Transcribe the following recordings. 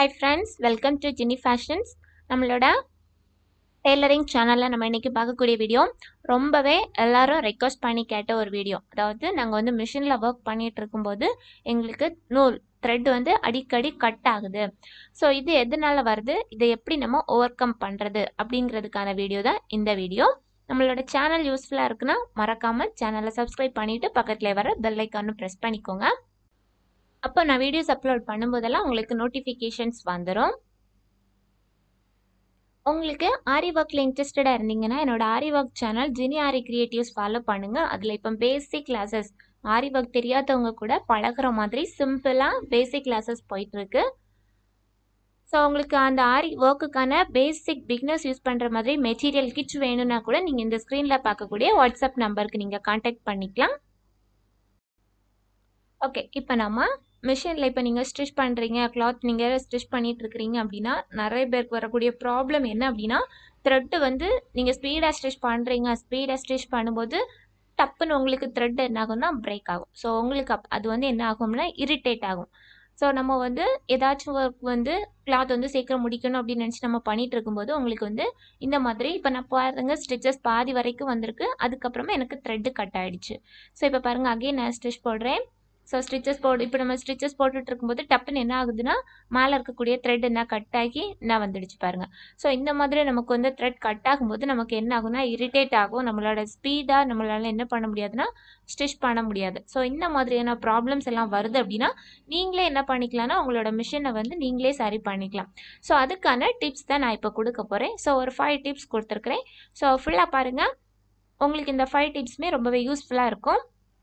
high friends welcome to Jini fashions நம்மளோட tailoring சேனலில் நம்ம இன்றைக்கி பார்க்கக்கூடிய வீடியோ ரொம்பவே எல்லாரும் ரெக்வஸ்ட் பண்ணி கேட்ட ஒரு வீடியோ அதாவது நாங்கள் வந்து மிஷினில் ஒர்க் பண்ணிகிட்டு இருக்கும்போது எங்களுக்கு நூல் த்ரெட் வந்து அடிக்கடி கட் ஆகுது ஸோ இது எதனால வருது இதை எப்படி நம்ம ஓவர் கம் பண்ணுறது அப்படிங்கிறதுக்கான வீடியோ தான் இந்த வீடியோ நம்மளோட சேனல் யூஸ்ஃபுல்லாக இருக்குன்னா மறக்காமல் சேனலை சப்ஸ்கிரைப் பண்ணிவிட்டு பக்கத்தில் வர பெல் ஐக்கானும் ப்ரெஸ் பண்ணிக்கோங்க அப்போ நான் வீடியோஸ் அப்லோட் பண்ணும்போதெல்லாம் உங்களுக்கு நோட்டிஃபிகேஷன்ஸ் வந்துடும் உங்களுக்கு ஆரி ஒர்க்கில் இன்ட்ரெஸ்டடாக இருந்தீங்கன்னா என்னோட Aari work channel Jini Aari creatives follow பண்ணுங்கள் அதில் இப்போ பேசிக் கிளாஸஸ் ஆரி ஒர்க் தெரியாதவங்க கூட பழகுற மாதிரி சிம்பிளாக பேசிக் கிளாஸஸ் போயிட்டுருக்கு ஸோ உங்களுக்கு அந்த ஆரி ஒர்க்குக்கான பேசிக் பிக்னஸ் யூஸ் பண்ணுற மாதிரி மெட்டீரியல் கிட்ஸ் வேணும்னா கூட நீங்கள் இந்த ஸ்க்ரீனில் பார்க்கக்கூடிய வாட்ஸ்அப் நம்பருக்கு நீங்கள் காண்டாக்ட் பண்ணிக்கலாம் ஓகே இப்போ நம்ம மிஷினில் இப்போ நீங்கள் ஸ்டிச் பண்ணுறீங்க கிளாத் நீங்கள் ஸ்டிச் பண்ணிட்டு இருக்கிறீங்க அப்படின்னா நிறைய பேருக்கு வரக்கூடிய ப்ராப்ளம் என்ன அப்படின்னா த்ரெட்டு வந்து நீங்கள் ஸ்பீடாக ஸ்டிச் பண்ணுறீங்க ஸ்பீடாக ஸ்டிச் பண்ணும்போது டப்புன்னு உங்களுக்கு த்ரெட் என்ன ஆகும்னா பிரேக் ஆகும் ஸோ உங்களுக்கு அப் அது வந்து என்ன ஆகும்னா இரிட்டேட் ஆகும் ஸோ நம்ம வந்து ஏதாச்சும் ஒர்க் வந்து கிளாத் வந்து சீக்கிரம் முடிக்கணும் அப்படின்னு நினச்சி நம்ம பண்ணிட்டு இருக்கும்போது உங்களுக்கு வந்து இந்த மாதிரி இப்போ நான் பாருங்க ஸ்டிச்சஸ் பாதி வரைக்கும் வந்திருக்கு அதுக்கப்புறமா எனக்கு த்ரெட்டு கட் ஆகிடுச்சு ஸோ இப்போ பாருங்கள் அகைன் நான் ஸ்டிச் போடுறேன் ஸோ ஸ்டிச்சஸ் போடு இப்போ நம்ம ஸ்டிச்சஸ் போட்டுட்டு இருக்கும்போது டப்புன்னு என்ன ஆகுதுன்னா மேலே இருக்கக்கூடிய த்ரெட் என்ன கட் ஆகி என்ன வந்துடுச்சு பாருங்கள் ஸோ இந்த மாதிரி நமக்கு வந்து த்ரெட் கட் ஆகும்போது நமக்கு என்ன ஆகும்னா இரிட்டேட் ஆகும் நம்மளோட ஸ்பீடாக நம்மளால என்ன பண்ண முடியாதுன்னா ஸ்டிச் பண்ண முடியாது ஸோ இந்த மாதிரியான ப்ராப்ளம்ஸ் எல்லாம் வருது அப்படின்னா நீங்களே என்ன பண்ணிக்கலாம்னா உங்களோட மிஷினை வந்து நீங்களே சரி பண்ணிக்கலாம் ஸோ அதுக்கான டிப்ஸ் தான் நான் இப்போ கொடுக்க போகிறேன் ஸோ ஒரு ஃபைவ் டிப்ஸ் கொடுத்துருக்குறேன் ஸோ ஃபுல்லாக பாருங்கள் உங்களுக்கு இந்த ஃபைவ் டிப்ஸுமே ரொம்பவே யூஸ்ஃபுல்லாக இருக்கும்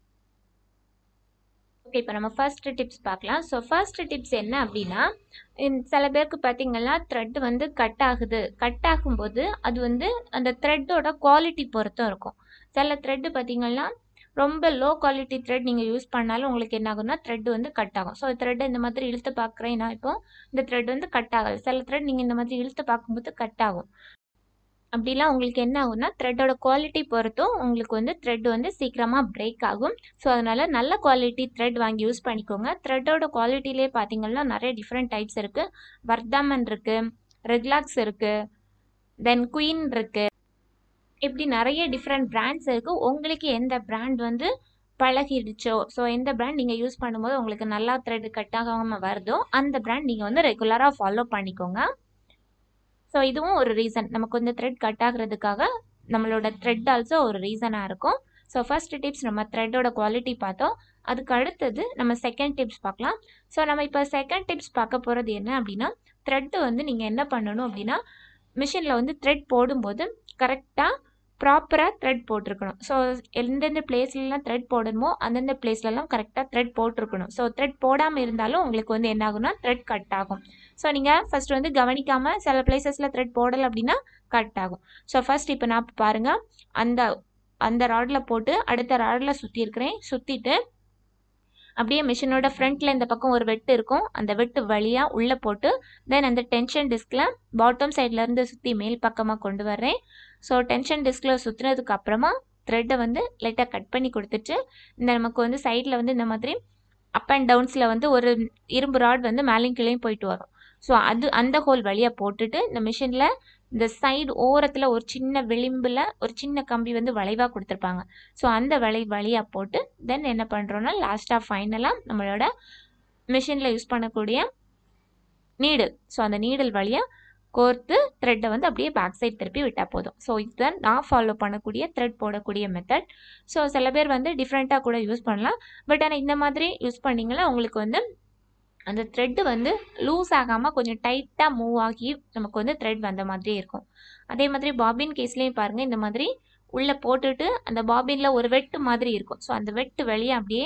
ஓகே இப்போ நம்ம ஃபர்ஸ்ட் டிப்ஸ் பார்க்கலாம் ஸோ ஃபர்ஸ்ட் டிப்ஸ் என்ன அப்படின்னா சில பேருக்கு பார்த்தீங்கன்னா த்ரெட் வந்து கட் ஆகுது கட் ஆகும்போது அது வந்து அந்த த்ரெட்டோட குவாலிட்டி பொறுத்தும் இருக்கும் சில த்ரெட்டு பார்த்தீங்கன்னா ரொம்ப லோ குவாலிட்டி த்ரெட் நீங்கள் யூஸ் பண்ணாலும் உங்களுக்கு என்ன ஆகும்னா த்ரெட் வந்து கட் ஆகும் ஸோ த்ரெட் இந்த மாதிரி இழுத்து பார்க்குறேன் நான் இப்போ இந்த த்ரெட் வந்து கட் ஆகாது சில த்ரெட் நீங்கள் இந்த மாதிரி இழுத்து பார்க்கும்போது கட் ஆகும் அப்படிலாம் உங்களுக்கு என்ன ஆகும்னா த்ரெட்டோட குவாலிட்டி பொறுத்தும் உங்களுக்கு வந்து த்ரெட் வந்து சீக்கிரமாக பிரேக் ஆகும் ஸோ அதனால் நல்ல குவாலிட்டி த்ரெட் வாங்கி யூஸ் பண்ணிக்கோங்க த்ரெட்டோட குவாலிட்டிலே பார்த்தீங்கன்னா நிறைய டிஃப்ரெண்ட் டைப்ஸ் இருக்குது வர்தாமன் இருக்குது ரெக்லாக்ஸ் இருக்குது தென் குயின் இருக்குது இப்படி நிறைய டிஃப்ரெண்ட் பிராண்ட்ஸ் இருக்குது உங்களுக்கு எந்த பிராண்ட் வந்து பழகிடுச்சோ ஸோ எந்த பிராண்ட் நீங்கள் யூஸ் பண்ணும்போது உங்களுக்கு நல்லா த்ரெட் கட் ஆகாமல் வருதோ அந்த பிராண்ட் நீங்கள் வந்து ரெகுலராக ஃபாலோ பண்ணிக்கோங்க ஸோ இதுவும் ஒரு ரீசன் நமக்கு வந்து த்ரெட் கட் ஆகுறதுக்காக நம்மளோட த்ரெட் ஆல்சோ ஒரு ரீசனாக இருக்கும் ஸோ ஃபர்ஸ்ட் டிப்ஸ் நம்ம த்ரெட்டோட குவாலிட்டி பார்த்தோம் அதுக்கு அடுத்தது நம்ம செகண்ட் டிப்ஸ் பார்க்கலாம் ஸோ நம்ம இப்போ செகண்ட் டிப்ஸ் பார்க்க போகிறது என்ன அப்படின்னா த்ரெட்டு வந்து நீங்கள் என்ன பண்ணணும் அப்படின்னா மிஷினில் வந்து த்ரெட் போடும்போது கரெக்டாக ப்ராப்பராக த்ரெட் போட்டிருக்கணும் ஸோ எந்தெந்த பிளேஸ்லலாம் த்ரெட் போடணுமோ அந்தந்த பிளேஸ்லலாம் கரெக்டாக த்ரெட் போட்டிருக்கணும் ஸோ த்ரெட் போடாமல் இருந்தாலும் உங்களுக்கு வந்து என்ன ஆகும்னா த்ரெட் கட் ஆகும் ஸோ நீங்கள் ஃபஸ்ட் வந்து கவனிக்காமல் சில பிளேசஸில் த்ரெட் போடலை அப்படின்னா கட் ஆகும் ஸோ ஃபஸ்ட் இப்போ நான் பாருங்கள் அந்த அந்த ராடில் போட்டு அடுத்த ராடில் சுற்றிருக்கிறேன் சுற்றிட்டு அப்படியே மிஷினோட ஃப்ரண்ட்டில் இந்த பக்கம் ஒரு வெட்டு இருக்கும் அந்த வெட்டு வழியாக உள்ளே போட்டு தென் அந்த டென்ஷன் டிஸ்கில் பாட்டம் சைட்லேருந்து சுற்றி மேல் பக்கமாக கொண்டு வர்றேன் ஸோ டென்ஷன் டிஸ்கில் சுற்றுனதுக்கு அப்புறமா த்ரெட்டை வந்து லைட்டாக கட் பண்ணி கொடுத்துட்டு இந்த நமக்கு வந்து சைடில் வந்து இந்த மாதிரி அப் அண்ட் டவுன்ஸில் வந்து ஒரு இரும்பு ராட் வந்து மேலேயும் கீழேயும் போயிட்டு வரும் ஸோ அது அந்த ஹோல் வழியாக போட்டுட்டு இந்த மிஷினில் இந்த சைடு ஓரத்தில் ஒரு சின்ன விளிம்பில் ஒரு சின்ன கம்பி வந்து வளைவாக கொடுத்துருப்பாங்க ஸோ அந்த வளை வழியாக போட்டு தென் என்ன பண்ணுறோன்னா லாஸ்ட்டாக ஃபைனலாக நம்மளோட மிஷினில் யூஸ் பண்ணக்கூடிய நீடில் ஸோ அந்த நீடில் வழியாக கோர்த்து த்ரெட்டை வந்து அப்படியே பேக் சைட் திருப்பி விட்டால் போதும் ஸோ இதுதான் நான் ஃபாலோ பண்ணக்கூடிய த்ரெட் போடக்கூடிய மெத்தட் ஸோ சில பேர் வந்து டிஃப்ரெண்ட்டாக கூட யூஸ் பண்ணலாம் பட் ஆனால் இந்த மாதிரி யூஸ் பண்ணிங்கன்னா உங்களுக்கு வந்து அந்த த்ரெட்டு வந்து லூஸ் ஆகாமல் கொஞ்சம் டைட்டாக மூவ் ஆகி நமக்கு வந்து த்ரெட் வந்த மாதிரி இருக்கும் அதே மாதிரி பாபின் கேஸ்லேயும் பாருங்கள் இந்த மாதிரி உள்ளே போட்டுட்டு அந்த பாபினில் ஒரு வெட்டு மாதிரி இருக்கும் ஸோ அந்த வெட்டு வெளியே அப்படியே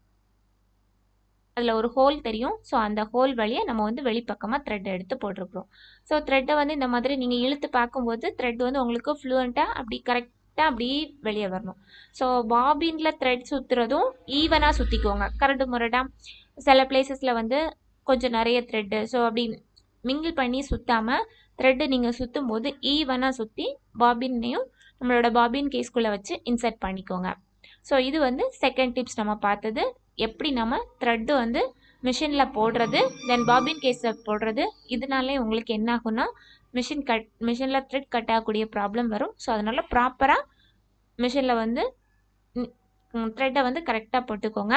அதில் ஒரு ஹோல் தெரியும் ஸோ அந்த ஹோல் வழியாக நம்ம வந்து வெளிப்பக்கமாக த்ரெட் எடுத்து போட்டிருக்கிறோம் ஸோ த்ரெட்டை வந்து இந்த மாதிரி நீங்கள் இழுத்து பார்க்கும்போது த்ரெட் வந்து உங்களுக்கு ஃப்ளூவண்ட்டாக அப்படி கரெக்டாக அப்படி வெளியே வரணும் ஸோ பாபினில் த்ரெட் சுற்றுறதும் ஈவனாக சுற்றிக்கோங்க கரண்டு முரடாக சில பிளேசஸில் வந்து கொஞ்சம் நிறைய த்ரெட்டு ஸோ அப்படி மிங்கிள் பண்ணி சுற்றாமல் த்ரெட்டு நீங்கள் சுற்றும் போது ஈவனாக சுற்றி பாபின்னையும் நம்மளோட பாபின் கேஸ்குள்ளே வச்சு இன்சர்ட் பண்ணிக்கோங்க ஸோ இது வந்து செகண்ட் டிப்ஸ் நம்ம பார்த்தது எப்படி நம்ம த்ரெட்டு வந்து மிஷினில் போடுறது தென் பாபின் கேஸில் போடுறது இதனாலே உங்களுக்கு என்ன ஆகும்னா மிஷின் கட் மிஷினில் த்ரெட் கட் ஆகக்கூடிய ப்ராப்ளம் வரும் ஸோ அதனால் ப்ராப்பராக மிஷினில் வந்து த்ரெட்டை வந்து கரெக்டாக போட்டுக்கோங்க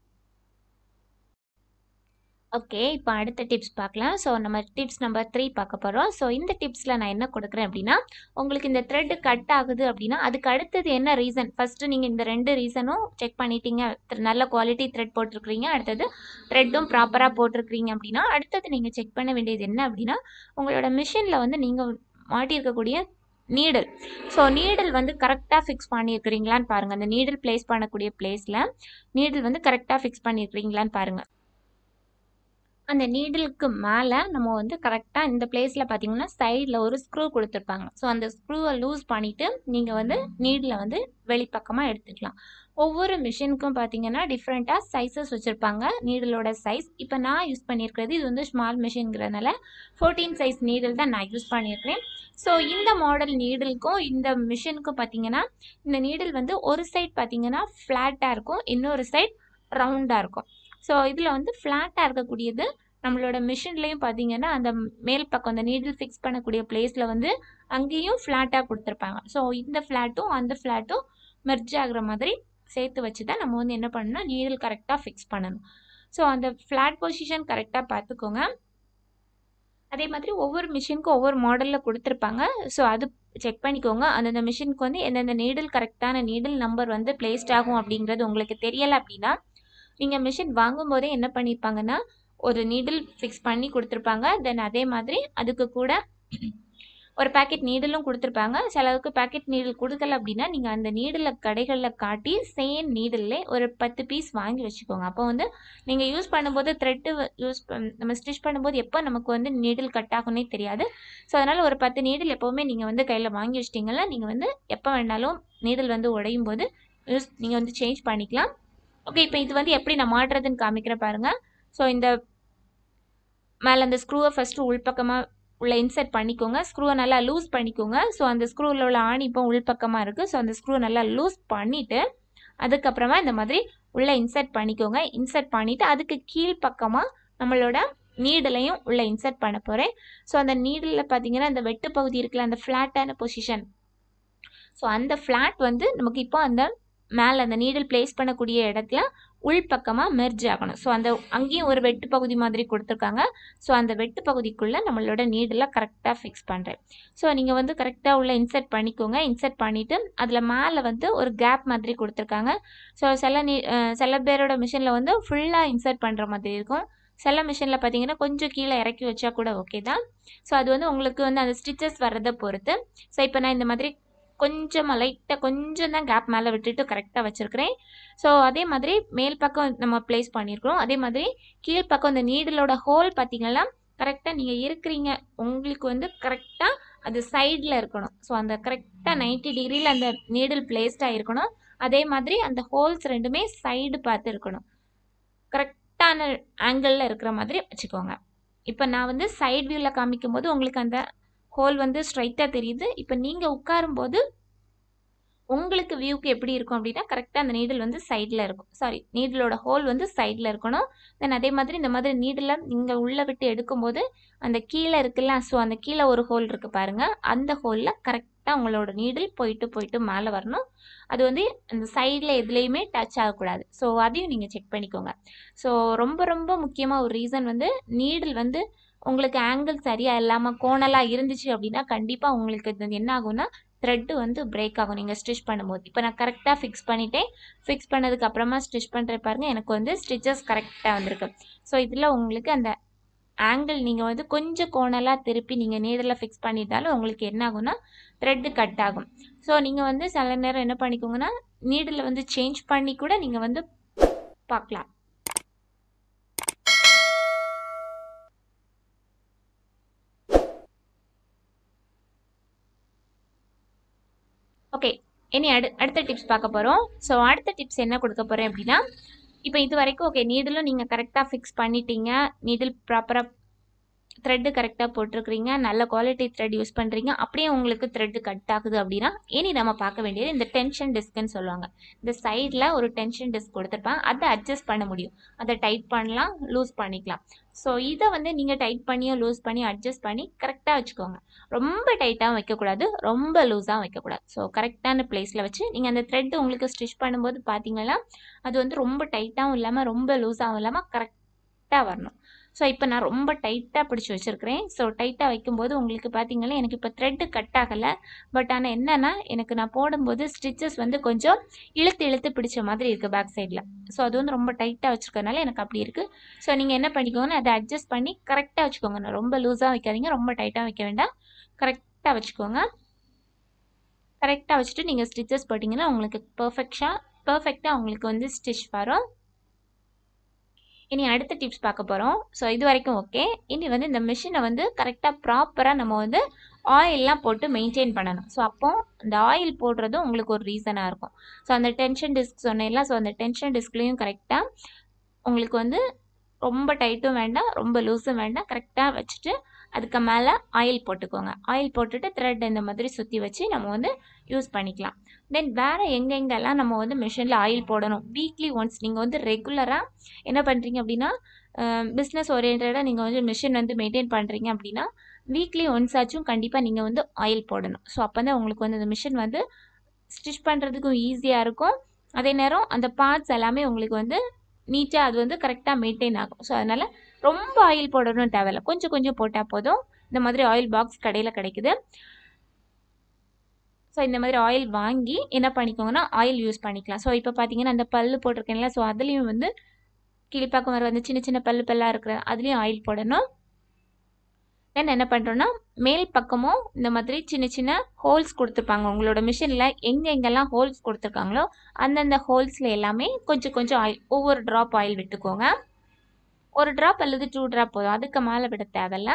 ஓகே இப்போ அடுத்த டிப்ஸ் பார்க்கலாம் ஸோ நம்ம டிப்ஸ் நம்பர் த்ரீ பார்க்க போகிறோம் ஸோ இந்த டிப்ஸில் நான் என்ன கொடுக்குறேன் அப்படின்னா உங்களுக்கு இந்த த்ரெட் கட் ஆகுது அப்படின்னா அதுக்கு அடுத்தது என்ன ரீசன் ஃபஸ்ட்டு நீங்கள் இந்த ரெண்டு ரீசனும் செக் பண்ணிட்டீங்க நல்ல குவாலிட்டி த்ரெட் போட்டிருக்கிறீங்க அடுத்தது த்ரெட்டும் ப்ராப்பராக போட்டிருக்கிறீங்க அப்படின்னா அடுத்தது நீங்கள் செக் பண்ண வேண்டியது என்ன அப்படின்னா உங்களோட மிஷினில் வந்து நீங்கள் மாட்டியிருக்கக்கூடிய நீடல் ஸோ நீடல் வந்து கரெக்டாக ஃபிக்ஸ் பண்ணியிருக்கிறீங்களான்னு பாருங்கள் அந்த நீடல் பிளேஸ் பண்ணக்கூடிய பிளேஸில் நீடல் வந்து கரெக்டாக ஃபிக்ஸ் பண்ணியிருக்கிறீங்களான்னு பாருங்கள் அந்த நீடிலுக்கு மேலே நம்ம வந்து கரெக்டாக இந்த பிளேஸில் பார்த்தீங்கன்னா சைடில் ஒரு ஸ்க்ரூ கொடுத்துருப்பாங்க ஸோ அந்த ஸ்க்ரூவை லூஸ் பண்ணிவிட்டு நீங்கள் வந்து நீடில் வந்து வெளிப்பக்கமாக எடுத்துக்கலாம் ஒவ்வொரு மிஷினுக்கும் பார்த்தீங்கன்னா டிஃப்ரெண்ட்டாக சைஸஸ் வச்சுருப்பாங்க நீடலோட சைஸ் இப்போ நான் யூஸ் பண்ணியிருக்கிறது இது வந்து ஸ்மால் மிஷின்ங்கிறதுனால ஃபோர்டீன் சைஸ் நீடில் தான் நான் யூஸ் பண்ணியிருக்கிறேன் ஸோ இந்த மாடல் நீடிலுக்கும் இந்த மிஷினுக்கும் பார்த்தீங்கன்னா இந்த நீடில் வந்து ஒரு சைட் பார்த்தீங்கன்னா ஃப்ளாட்டாக இருக்கும் இன்னொரு சைட் ரவுண்டாக இருக்கும் ஸோ இதில் வந்து ஃப்ளாட்டாக இருக்கக்கூடியது நம்மளோட மிஷின்லேயும் பார்த்தீங்கன்னா அந்த மேல் பக்கம் அந்த நீடில் ஃபிக்ஸ் பண்ணக்கூடிய பிளேஸில் வந்து அங்கேயும் ஃப்ளாட்டாக கொடுத்துருப்பாங்க ஸோ இந்த ஃப்ளாட்டும் அந்த ஃப்ளாட்டும் மெர்ஜ் ஆகுற மாதிரி சேர்த்து வச்சு தான் நம்ம வந்து என்ன பண்ணணும் நீடில் கரெக்டாக ஃபிக்ஸ் பண்ணணும் ஸோ அந்த ஃப்ளாட் பொசிஷன் கரெக்டாக பார்த்துக்கோங்க அதே மாதிரி ஒவ்வொரு மிஷினுக்கும் ஒவ்வொரு மாடலில் கொடுத்துருப்பாங்க ஸோ அது செக் பண்ணிக்கோங்க அந்தந்த மிஷினுக்கு வந்து எந்தெந்த நீடில் கரெக்டான நீடில் நம்பர் வந்து பிளேஸ்ட் ஆகும் அப்படிங்கிறது உங்களுக்கு தெரியலை அப்படின்னா நீங்கள் மிஷின் வாங்கும்போதே என்ன பண்ணியிருப்பாங்கன்னா ஒரு நீடில் ஃபிக்ஸ் பண்ணி கொடுத்துருப்பாங்க தென் அதே மாதிரி அதுக்கு கூட ஒரு பேக்கெட் நீடலும் கொடுத்துருப்பாங்க சிலவுக்கு பேக்கெட் நீடில் கொடுக்கல அப்படின்னா நீங்கள் அந்த நீடில் கடைகளில் காட்டி சேம் நீடில்லே ஒரு பத்து பீஸ் வாங்கி வச்சுக்கோங்க அப்போ வந்து நீங்கள் யூஸ் பண்ணும்போது த்ரெட்டு யூஸ் நம்ம ஸ்டிச் பண்ணும்போது எப்போ நமக்கு வந்து நீடில் கட் ஆகும்னே தெரியாது ஸோ அதனால் ஒரு பத்து நீடில் எப்போவுமே நீங்கள் வந்து கையில் வாங்கி வச்சிட்டிங்கன்னா நீங்கள் வந்து எப்போ வேணாலும் நீடில் வந்து உடையும் போது யூஸ் நீங்கள் வந்து சேஞ்ச் பண்ணிக்கலாம் ஓகே இப்போ இது வந்து எப்படி நான் மாட்டுறதுன்னு காமிக்கிறேன் பாருங்கள் ஸோ இந்த மேலே அந்த ஸ்க்ரூவை ஃபஸ்ட்டு உள்பக்கமாக உள்ள இன்சர்ட் பண்ணிக்கோங்க ஸ்க்ரூவை நல்லா லூஸ் பண்ணிக்கோங்க ஸோ அந்த ஸ்க்ரூவில் உள்ள ஆணி இப்போ உள்பக்கமாக இருக்குது ஸோ அந்த ஸ்க்ரூவை நல்லா லூஸ் பண்ணிவிட்டு அதுக்கப்புறமா இந்த மாதிரி உள்ளே இன்சர்ட் பண்ணிக்கோங்க இன்சர்ட் பண்ணிவிட்டு அதுக்கு கீழ்ப்பக்கமாக நம்மளோட நீடலையும் உள்ளே இன்சர்ட் பண்ண போகிறேன் ஸோ அந்த நீடில் பார்த்தீங்கன்னா அந்த வெட்டு பகுதி இருக்குல்ல அந்த ஃப்ளாட்டான பொசிஷன் ஸோ அந்த ஃப்ளாட் வந்து நமக்கு இப்போ அந்த மேலே அந்த நீடில் பிளேஸ் பண்ணக்கூடிய இடத்துல உள்பக்கமாக மெர்ஜ் ஆகணும் ஸோ அந்த அங்கேயும் ஒரு வெட்டு பகுதி மாதிரி கொடுத்துருக்காங்க ஸோ அந்த வெட்டு பகுதிக்குள்ளே நம்மளோட நீடில் கரெக்டாக ஃபிக்ஸ் பண்ணுறேன் ஸோ நீங்கள் வந்து கரெக்டாக உள்ள இன்சர்ட் பண்ணிக்கோங்க இன்சர்ட் பண்ணிவிட்டு அதில் மேலே வந்து ஒரு கேப் மாதிரி கொடுத்துருக்காங்க ஸோ சில நீ சில பேரோட மிஷினில் வந்து ஃபுல்லாக இன்சர்ட் பண்ணுற மாதிரி இருக்கும் சில மிஷினில் பார்த்தீங்கன்னா கொஞ்சம் கீழே இறக்கி வச்சா கூட ஓகே தான் ஸோ அது வந்து உங்களுக்கு வந்து அந்த ஸ்டிச்சஸ் வர்றதை பொறுத்து ஸோ இப்போ நான் இந்த மாதிரி கொஞ்சம் லைட்டாக கொஞ்சம் தான் கேப் மேலே விட்டுட்டு கரெக்டாக வச்சுருக்கிறேன் ஸோ அதே மாதிரி மேல் பக்கம் நம்ம ப்ளேஸ் பண்ணியிருக்கிறோம் அதே மாதிரி கீழ்ப்பக்கம் இந்த நீடலோட ஹோல் பார்த்தீங்கன்னா கரெக்டாக நீங்கள் இருக்கிறீங்க உங்களுக்கு வந்து கரெக்டாக அது சைடில் இருக்கணும் ஸோ அந்த கரெக்டாக நைன்டி டிகிரியில் அந்த நீடில் பிளேஸ்டாக இருக்கணும் அதே மாதிரி அந்த ஹோல்ஸ் ரெண்டுமே சைடு பார்த்து இருக்கணும் கரெக்டான ஆங்கிளில் இருக்கிற மாதிரி வச்சுக்கோங்க இப்போ நான் வந்து சைடு வியூவில் காமிக்கும் போது உங்களுக்கு அந்த ஹோல் வந்து ஸ்ட்ரைட்டாக தெரியுது இப்போ நீங்கள் உட்காரும்போது உங்களுக்கு வியூக்கு எப்படி இருக்கும் அப்படின்னா கரெக்டாக அந்த நீடில் வந்து சைடில் இருக்கும் சாரி நீடிலோட ஹோல் வந்து சைடில் இருக்கணும் தென் அதே மாதிரி இந்த மாதிரி நீடில் நீங்கள் உள்ளே விட்டு எடுக்கும்போது அந்த கீழே இருக்குல்ல ஸோ அந்த கீழே ஒரு ஹோல் இருக்குது பாருங்கள் அந்த ஹோலில் கரெக்டாக உங்களோட நீடில் போயிட்டு போயிட்டு மேலே வரணும் அது வந்து அந்த சைடில் எதுலேயுமே டச் ஆகக்கூடாது ஸோ அதையும் நீங்கள் செக் பண்ணிக்கோங்க ஸோ ரொம்ப ரொம்ப முக்கியமாக ஒரு ரீசன் வந்து நீடில் வந்து உங்களுக்கு ஆங்கிள் சரியாக இல்லாமல் கோணலாக இருந்துச்சு அப்படின்னா கண்டிப்பாக உங்களுக்கு இது என்ன ஆகும்னா த்ரெட்டு வந்து பிரேக் ஆகும் நீங்கள் ஸ்டிச் பண்ணும்போது இப்போ நான் கரெக்டாக ஃபிக்ஸ் பண்ணிட்டேன் ஃபிக்ஸ் பண்ணதுக்கு அப்புறமா ஸ்டிச் பண்ணுற பாருங்க எனக்கு வந்து ஸ்டிச்சஸ் கரெக்டாக வந்திருக்கு ஸோ இதில் உங்களுக்கு அந்த ஆங்கிள் நீங்கள் வந்து கொஞ்சம் கோணலாக திருப்பி நீங்கள் நீடில் ஃபிக்ஸ் பண்ணிட்டாலும் உங்களுக்கு என்ன ஆகும்னா த்ரெட்டு கட் ஆகும் ஸோ நீங்கள் வந்து சில நேரம் என்ன பண்ணிக்கோங்கன்னா நீடில் வந்து சேஞ்ச் பண்ணி கூட நீங்கள் வந்து பார்க்கலாம் ஓகே இனி அடு அடுத்த டிப்ஸ் பார்க்க போகிறோம் ஸோ அடுத்த டிப்ஸ் என்ன கொடுக்க போகிறேன் அப்படின்னா இப்போ இது வரைக்கும் ஓகே நீடிலும் நீங்கள் கரெக்டாக ஃபிக்ஸ் பண்ணிட்டீங்க நீடில் ப்ராப்பராக த்ரெட்டு கரெக்டாக போட்டிருக்கிறீங்க நல்ல குவாலிட்டி த்ரெட் யூஸ் பண்ணுறீங்க அப்படியே உங்களுக்கு த்ரெட்டு கட் ஆகுது அப்படின்னா இனி நம்ம பார்க்க வேண்டியது இந்த டென்ஷன் டிஸ்க்குன்னு சொல்லுவாங்க இந்த சைடில் ஒரு டென்ஷன் டிஸ்க் கொடுத்துருப்பாங்க அதை அட்ஜஸ்ட் பண்ண முடியும் அதை டைட் பண்ணலாம் லூஸ் பண்ணிக்கலாம் ஸோ இதை வந்து நீங்கள் டைட் பண்ணியோ லூஸ் பண்ணி அட்ஜஸ்ட் பண்ணி கரெக்டாக வச்சுக்கோங்க ரொம்ப டைட்டாகவும் வைக்கக்கூடாது ரொம்ப லூஸாகவும் வைக்கக்கூடாது ஸோ கரெக்டான பிளேஸில் வச்சு நீங்கள் அந்த த்ரெட் உங்களுக்கு ஸ்டிச் பண்ணும்போது பார்த்தீங்கன்னா அது வந்து ரொம்ப டைட்டாகவும் இல்லாமல் ரொம்ப லூஸாகவும் இல்லாமல் கரெக்டாக வரணும் ஸோ இப்போ நான் ரொம்ப டைட்டாக பிடிச்சி வச்சுருக்கிறேன் ஸோ டைட்டாக வைக்கும்போது உங்களுக்கு பார்த்தீங்கன்னா எனக்கு இப்போ த்ரெட்டு கட் ஆகலை பட் ஆனால் என்னென்னா எனக்கு நான் போடும்போது ஸ்டிச்சஸ் வந்து கொஞ்சம் இழுத்து இழுத்து பிடிச்ச மாதிரி இருக்குது பேக் சைடில் ஸோ அது வந்து ரொம்ப டைட்டாக வச்சுருக்கனால எனக்கு அப்படி இருக்குது ஸோ நீங்கள் என்ன பண்ணிக்கோங்கன்னா அதை அட்ஜஸ்ட் பண்ணி கரெக்டாக வச்சுக்கோங்க நான் ரொம்ப லூஸாக வைக்காதீங்க ரொம்ப டைட்டாக வைக்க வேண்டாம் கரெக்டாக வச்சுக்கோங்க கரெக்டாக வச்சுட்டு நீங்கள் ஸ்டிச்சஸ் போட்டிங்கன்னா உங்களுக்கு பர்ஃபெக்டாக பர்ஃபெக்டாக உங்களுக்கு வந்து ஸ்டிச் வரும் இனி அடுத்த டிப்ஸ் பார்க்க போகிறோம் ஸோ இது வரைக்கும் ஓகே இனி வந்து இந்த மிஷினை வந்து கரெக்டாக ப்ராப்பராக நம்ம வந்து ஆயிலெலாம் போட்டு மெயின்டைன் பண்ணணும் ஸோ அப்போ இந்த ஆயில் போடுறதும் உங்களுக்கு ஒரு ரீசனாக இருக்கும் ஸோ அந்த டென்ஷன் டிஸ்க் சொன்னேன்ல ஸோ அந்த டென்ஷன் டிஸ்க்லேயும் கரெக்டாக உங்களுக்கு வந்து ரொம்ப டைட்டும் வேண்டாம் ரொம்ப லூஸும் வேண்டாம் கரெக்டாக வச்சுட்டு அதுக்கு மேலே ஆயில் போட்டுக்கோங்க ஆயில் போட்டுட்டு த்ரெட் இந்த மாதிரி சுற்றி வச்சு நம்ம வந்து யூஸ் பண்ணிக்கலாம் தென் வேறு எங்கெங்கெல்லாம் நம்ம வந்து மிஷினில் ஆயில் போடணும் வீக்லி ஒன்ஸ் நீங்கள் வந்து ரெகுலராக என்ன பண்ணுறீங்க அப்படின்னா பிஸ்னஸ் ஓரியன்டாக நீங்கள் வந்து மிஷின் வந்து மெயின்டைன் பண்ணுறீங்க அப்படின்னா வீக்லி ஒன்ஸ் ஆச்சும் கண்டிப்பாக நீங்கள் வந்து ஆயில் போடணும் ஸோ அப்போ தான் உங்களுக்கு வந்து அந்த மிஷின் வந்து ஸ்டிச் பண்ணுறதுக்கும் ஈஸியாக இருக்கும் அதே நேரம் அந்த பார்ட்ஸ் எல்லாமே உங்களுக்கு வந்து நீட்டாக அது வந்து கரெக்டாக மெயின்டைன் ஆகும் ஸோ அதனால் ரொம்ப ஆயில் போடணும் தேவையில்ல கொஞ்சம் கொஞ்சம் போட்டால் போதும் இந்த மாதிரி ஆயில் பாக்ஸ் கடையில் கிடைக்குது ஸோ இந்த மாதிரி ஆயில் வாங்கி என்ன பண்ணிக்கோங்கன்னா ஆயில் யூஸ் பண்ணிக்கலாம் ஸோ இப்போ பார்த்தீங்கன்னா அந்த பல்லு போட்டிருக்கேன்ல ஸோ அதுலேயும் வந்து கிளிப்பாக்கம் வர வந்து சின்ன சின்ன பல்லு பல்லாக இருக்கிற அதுலேயும் ஆயில் போடணும் தென் என்ன பண்ணுறோன்னா மேல் பக்கமும் இந்த மாதிரி சின்ன சின்ன ஹோல்ஸ் கொடுத்துருப்பாங்க உங்களோட மிஷினில் எங்கே எங்கெல்லாம் ஹோல்ஸ் கொடுத்துருக்காங்களோ அந்தந்த ஹோல்ஸில் எல்லாமே கொஞ்சம் கொஞ்சம் ஆயில் ஒவ்வொரு ட்ராப் ஆயில் விட்டுக்கோங்க ஒரு ட்ராப் அல்லது டூ ட்ராப் போதும் அதுக்கு மேலே விட தேவையில்ல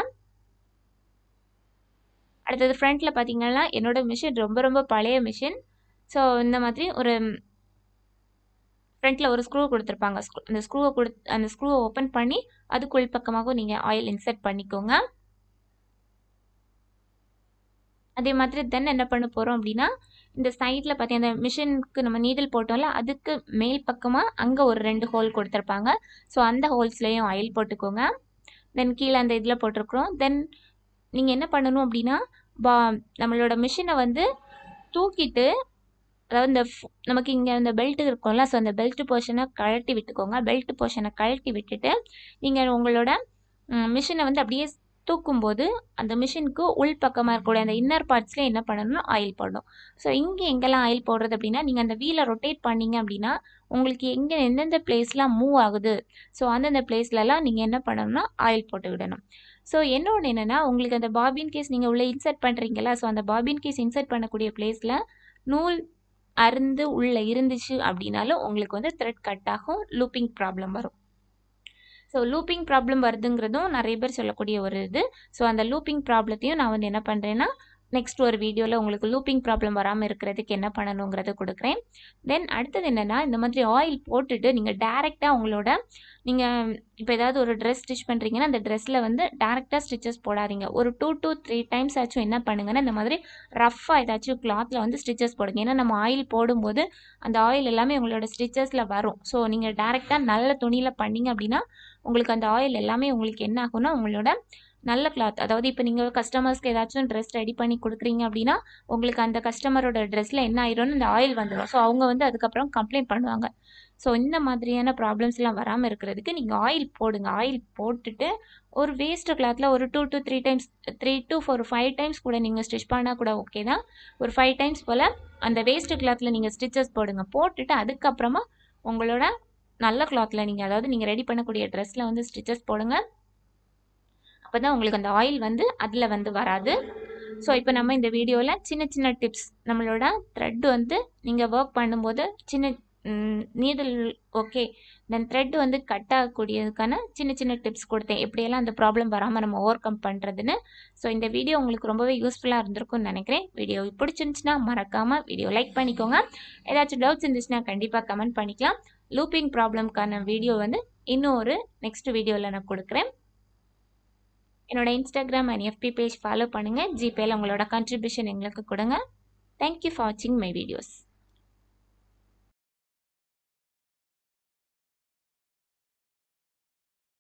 அடுத்தது ஃப்ரண்ட்டில் பார்த்தீங்கன்னா என்னோட மிஷின் ரொம்ப ரொம்ப பழைய மிஷின் ஸோ இந்த மாதிரி ஒரு ஃப்ரண்ட்டில் ஒரு ஸ்க்ரூ கொடுத்துருப்பாங்க அந்த ஸ்க்ரூவை கொடு அந்த ஸ்க்ரூவை ஓப்பன் பண்ணி அதுக்குள் பக்கமாகவும் நீங்கள் ஆயில் இன்சர்ட் பண்ணிக்கோங்க அதே மாதிரி தென் என்ன பண்ண போகிறோம் அப்படின்னா இந்த சைடில் பார்த்தீங்கன்னா அந்த மிஷினுக்கு நம்ம நீடில் போட்டோம்ல அதுக்கு மேல் பக்கமாக அங்கே ஒரு ரெண்டு ஹோல் கொடுத்துருப்பாங்க ஸோ அந்த ஹோல்ஸ்லேயும் ஆயில் போட்டுக்கோங்க தென் கீழே அந்த இதில் போட்டிருக்கிறோம் தென் நீங்கள் என்ன பண்ணணும் அப்படின்னா பா நம்மளோட மிஷினை வந்து தூக்கிட்டு அதாவது இந்த நமக்கு இங்கே இந்த பெல்ட் இருக்கும்ல ஸோ அந்த பெல்ட் போர்ஷனை கழட்டி விட்டுக்கோங்க பெல்ட் போர்ஷனை கழட்டி விட்டுட்டு நீங்கள் உங்களோட மிஷினை வந்து அப்படியே தூக்கும்போது அந்த மிஷினுக்கு உள் பக்கமாக இருக்கக்கூடிய அந்த இன்னர் பார்ட்ஸில் என்ன பண்ணணும்னா ஆயில் போடணும் ஸோ இங்கே எங்கெல்லாம் ஆயில் போடுறது அப்படின்னா நீங்கள் அந்த வீலை ரொட்டேட் பண்ணீங்க அப்படின்னா உங்களுக்கு எங்கே எந்தெந்த பிளேஸ்லாம் மூவ் ஆகுது ஸோ அந்தந்த பிளேஸ்லலாம் நீங்கள் என்ன பண்ணணும்னா ஆயில் போட்டு விடணும் ஸோ இன்னொன்று என்னென்னா உங்களுக்கு அந்த பாபின் கேஸ் நீங்கள் உள்ளே இன்சர்ட் பண்ணுறீங்களா ஸோ அந்த பாபின் கேஸ் இன்சர்ட் பண்ணக்கூடிய பிளேஸில் நூல் அருந்து உள்ளே இருந்துச்சு அப்படின்னாலும் உங்களுக்கு வந்து த்ரெட் கட் ஆகும் லூப்பிங் ப்ராப்ளம் வரும் ஸோ லூப்பிங் ப்ராப்ளம் வருதுங்கிறதும் நிறைய பேர் சொல்லக்கூடிய ஒரு இது ஸோ அந்த லூப்பிங் ப்ராப்ளத்தையும் நான் வந்து என்ன பண்ணுறேன்னா நெக்ஸ்ட் ஒரு வீடியோவில் உங்களுக்கு லூப்பிங் ப்ராப்ளம் வராமல் இருக்கிறதுக்கு என்ன பண்ணணுங்கிறத கொடுக்குறேன் தென் அடுத்தது என்னென்னா இந்த மாதிரி ஆயில் போட்டுட்டு நீங்கள் டேரெக்டாக உங்களோட நீங்கள் இப்போ ஏதாவது ஒரு ட்ரெஸ் ஸ்டிச் பண்ணுறீங்கன்னா அந்த ட்ரெஸ்ஸில் வந்து டேரெக்டாக ஸ்டிச்சஸ் போடாதீங்க ஒரு டூ டூ த்ரீ டைம்ஸ் ஆச்சும் என்ன பண்ணுங்கன்னா இந்த மாதிரி ரஃப்பாக ஏதாச்சும் கிளாத்தில் வந்து ஸ்டிச்சஸ் போடுங்க ஏன்னா நம்ம ஆயில் போடும்போது அந்த ஆயில் எல்லாமே உங்களோட ஸ்டிச்சஸில் வரும் ஸோ நீங்கள் டேரெக்டாக நல்ல துணியில் பண்ணிங்க அப்படின்னா உங்களுக்கு அந்த ஆயில் எல்லாமே உங்களுக்கு என்ன ஆகும்னா உங்களோட நல்ல கிளாத் அதாவது இப்போ நீங்கள் கஸ்டமர்ஸ்க்கு ஏதாச்சும் ட்ரெஸ் ரெடி பண்ணி கொடுக்குறீங்க அப்படின்னா உங்களுக்கு அந்த கஸ்டமரோட ட்ரெஸ்ஸில் என்ன ஆயிரும்னு இந்த ஆயில் வந்துடும் ஸோ அவங்க வந்து அதுக்கப்புறம் கம்ப்ளைண்ட் பண்ணுவாங்க ஸோ இந்த மாதிரியான ப்ராப்ளம்ஸ்லாம் வராமல் இருக்கிறதுக்கு நீங்கள் ஆயில் போடுங்க ஆயில் போட்டுட்டு ஒரு வேஸ்ட் கிளாத்தில் ஒரு two to three times three to four five times கூட நீங்கள் ஸ்டிச் பண்ணால் கூட ஓகே தான் ஒரு ஃபைவ் டைம்ஸ் போல் அந்த வேஸ்ட் கிளாத்தில் நீங்கள் ஸ்டிச்சஸ் போடுங்க போட்டுட்டு அதுக்கப்புறமா உங்களோட நல்ல கிளாத்தில் நீங்கள் அதாவது நீங்கள் ரெடி பண்ணக்கூடிய ட்ரெஸ்ஸில் வந்து ஸ்டிச்சஸ் போடுங்க அப்போ தான் உங்களுக்கு அந்த ஆயில் வந்து அதில் வந்து வராது ஸோ இப்போ நம்ம இந்த வீடியோவில் சின்ன சின்ன டிப்ஸ் நம்மளோட த்ரெட் வந்து நீங்கள் ஒர்க் பண்ணும்போது சின்ன நீடில் ஓகே தென் த்ரெட் வந்து கட் ஆகக்கூடியதுக்கான சின்ன சின்ன டிப்ஸ் கொடுத்தேன் எப்படியெல்லாம் அந்த ப்ராப்ளம் வராமல் நம்ம ஓவர் கம் பண்ணுறதுன்னு ஸோ இந்த வீடியோ உங்களுக்கு ரொம்பவே யூஸ்ஃபுல்லாக இருந்திருக்கும்னு நினைக்கிறேன் வீடியோ பிடிச்சிருந்துச்சுன்னா மறக்காமல் வீடியோ லைக் பண்ணிக்கோங்க ஏதாச்சும் டவுட்ஸ் இருந்துச்சுன்னா கண்டிப்பாக கமெண்ட் பண்ணிக்கலாம் லூப்பிங் ப்ராப்ளம்க்கான வீடியோ வந்து இன்னும் ஒரு நெக்ஸ்ட் வீடியோவில் நான் கொடுக்குறேன் என்னோட Instagram and FB page follow பண்ணுங்கள் ஜிபேயில் உங்களோட கண்ட்ரிபியூஷன் எங்களுக்கு கொடுங்க தேங்க்யூ ஃபார் வாட்சிங் மை வீடியோஸ்